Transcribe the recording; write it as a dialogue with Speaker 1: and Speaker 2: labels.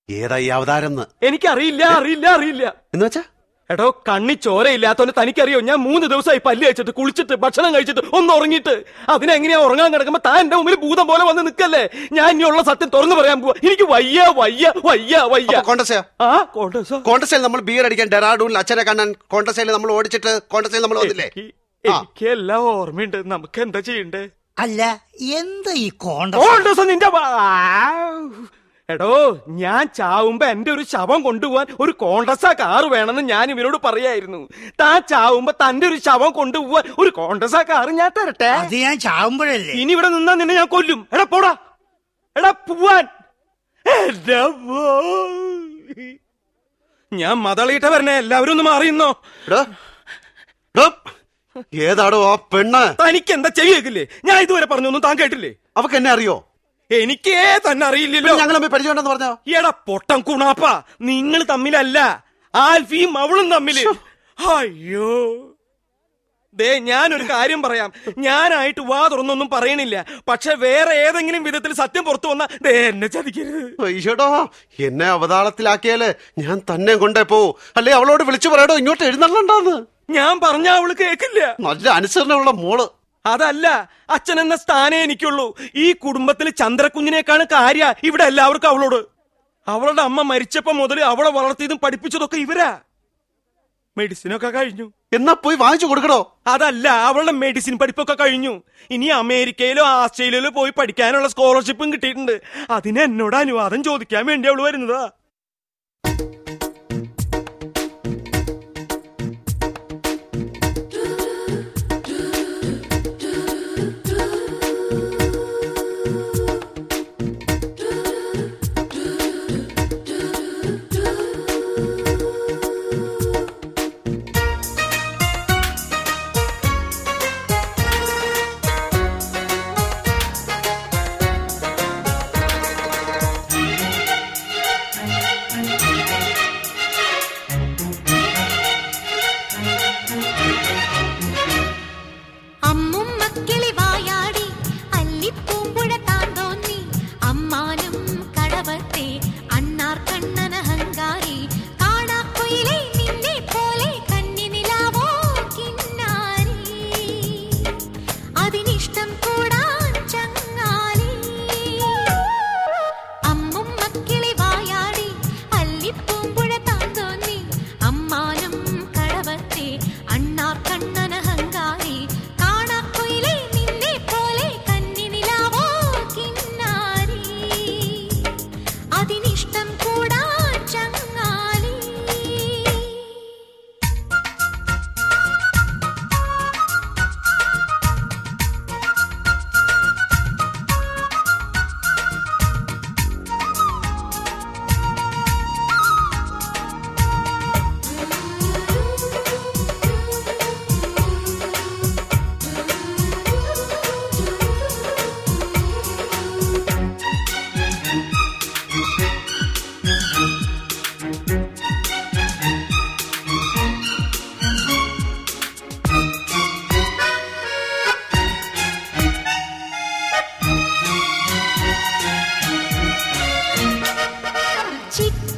Speaker 1: ഏതാ ഈ അവതാരം
Speaker 2: എനിക്കറിയില്ല അറിയില്ല അറിയില്ല
Speaker 1: എന്ന് വെച്ചാ
Speaker 2: എടോ കണ്ണി ചോരയില്ലാത്തോണ്ട് തനിക്കറിയോ ഞാൻ മൂന്ന് ദിവസമായി പല്ല് കഴിച്ചിട്ട് കുളിച്ചിട്ട് ഭക്ഷണം കഴിച്ചിട്ട് ഒന്ന് ഉറങ്ങിയിട്ട് അതിനെങ്ങനെയാ ഉറങ്ങാൻ കിടക്കുമ്പോ താൻ എന്റെ മുമ്പിൽ ഭൂതം പോലെ വന്ന് നിൽക്കല്ലേ ഞാൻ ഇനിയുള്ള സത്യം തുറന്നു പറയാൻ പോവാ എനിക്ക് വയ്യ വയ്യ വയ്യ വയ്യ
Speaker 1: കോണ്ടസയോ
Speaker 2: ആ കോണ്ടസോ
Speaker 1: കോണ്ടസയിൽ നമ്മൾ ബിയർ അടിക്കാൻ ഡെറാഡൂണിൽ അച്ഛനെ കാണാൻ കോണ്ടസയിൽ നമ്മൾ ഓടിച്ചിട്ട് കോണ്ടസയിൽ നമ്മൾ വന്നില്ലേ
Speaker 2: എനിക്ക്
Speaker 1: ആ.
Speaker 2: എനിക്ക് എല്ലാം ഓർമ്മയുണ്ട് നമുക്ക് എന്താ ചെയ്യണ്ടേ
Speaker 3: അല്ല എന്താ ഈ കോണ്ട
Speaker 2: കോണ്ടസോ നിന്റെ വാ- എടോ ഞാൻ ചാവുമ്പോ എന്റെ ഒരു ശവം കൊണ്ടുപോവാൻ ഒരു കോണ്ടസ കാറ് വേണമെന്ന് ഞാൻ ഇവരോട് പറയായിരുന്നു താൻ ചാവുമ്പോ തന്റെ ഒരു ശവം കൊണ്ടുപോവാൻ ഒരു കോണ്ടസ കാറ് ഞാൻ തരട്ടെ
Speaker 3: അത് ഞാൻ ചാവുമ്പോഴല്ലേ
Speaker 2: ഇനി ഇവിടെ നിന്നാ നിന്നെ ഞാൻ കൊല്ലും എടാ പോടാ എടാ പോവാൻ എന്റെ മോയ്. ഞാൻ മതളിയിട്ട വരണേ എല്ലാവരും ഒന്ന് മാറിയുന്നോ
Speaker 1: എടോ, എടോ, ഏതാടോ ആ പെണ്ണ്
Speaker 2: തനിക്ക് എന്താ ചെയ്യേക്കില്ലേ ഞാൻ ഇതുവരെ പറഞ്ഞൊന്നും താൻ കേട്ടില്ലേ
Speaker 1: അവക്ക് എന്നെ അറിയോ
Speaker 2: എനിക്കേ തന്നെ അറിയില്ലല്ലോ
Speaker 1: ഞങ്ങൾ തമ്മിൽ പരിചയമുണ്ടെന്ന് പറഞ്ഞോ
Speaker 2: എടാ പൊട്ടം കുണാപ്പ നിങ്ങൾ തമ്മിലല്ല ആൽഫിയും അവളും തമ്മില് അയ്യോ ദേ ഞാനൊരു കാര്യം പറയാം ഞാനായിട്ട് വാ തുറന്നൊന്നും പറയണില്ല പക്ഷെ വേറെ ഏതെങ്കിലും വിധത്തിൽ സത്യം പുറത്തു വന്നാ ദേ എന്നെ ചതിക്കരുത്
Speaker 1: അയ്യോടോ എന്നെ അവതാളത്തിലാക്കിയാല് ഞാൻ തന്നെ കൊണ്ടേ പോവും അല്ലെ അവളോട് വിളിച്ചു പറയടോ ഇങ്ങോട്ട് എഴുന്നള്ളണ്ടാന്ന്
Speaker 2: ഞാൻ പറഞ്ഞ അവള് കേക്കില്ല
Speaker 1: നല്ല അനുസരണമുള്ള മോള്
Speaker 2: അതല്ല അച്ഛൻ എന്ന സ്ഥാനേ എനിക്കുള്ളൂ ഈ കുടുംബത്തിൽ ചന്ദ്രകുഞ്ഞിനേക്കാണ് കാര്യ ഇവിടെ എല്ലാവർക്കും അവളോട് അവളുടെ അമ്മ മരിച്ചപ്പോ മുതൽ അവളെ വളർത്തിയതും പഠിപ്പിച്ചതൊക്കെ ഇവരാ മെഡിസിനൊക്കെ കഴിഞ്ഞു
Speaker 1: എന്നാ പോയി വാങ്ങിച്ചു കൊടുക്കടോ
Speaker 2: അതല്ല അവളുടെ മെഡിസിൻ പഠിപ്പൊക്കെ കഴിഞ്ഞു ഇനി അമേരിക്കയിലോ ആസ്ട്രേലിയയിലോ പോയി പഠിക്കാനുള്ള സ്കോളർഷിപ്പും കിട്ടിയിട്ടുണ്ട് അതിന് എന്നോട് അനുവാദം ചോദിക്കാൻ വേണ്ടി അവള് വരുന്നതാ
Speaker 4: അമ്മും മക്കിളി വായാടി അല്ലിപ്പൂമ്പുഴ താന്തോന്നി അമ്മാനും കടവത്തെ അണ്ണാർ കണ്ണന ഹങ്കാരി കാണാക്കുയിലെ നിന്നെ പോലെ കന്നി നിലാവോ കിന്നാരി അതിനിഷ്ടം കൂടാൻ ചങ്ങാലി അമ്മും മക്കിളി വായാടി അല്ലിപ്പൂമ്പുഴ താന്തോന്നി അമ്മാനും കടവത്തെ അണ്ണാർ കണ്ണന ഹങ്കാരി കാണാക്കുയിലെ നിന്നെ പോലെ കന്നി നിലാവോ കിന്നാരി അതിനിഷ്ടം കൂടാൻ ചങ്ങാലി ചിക്ക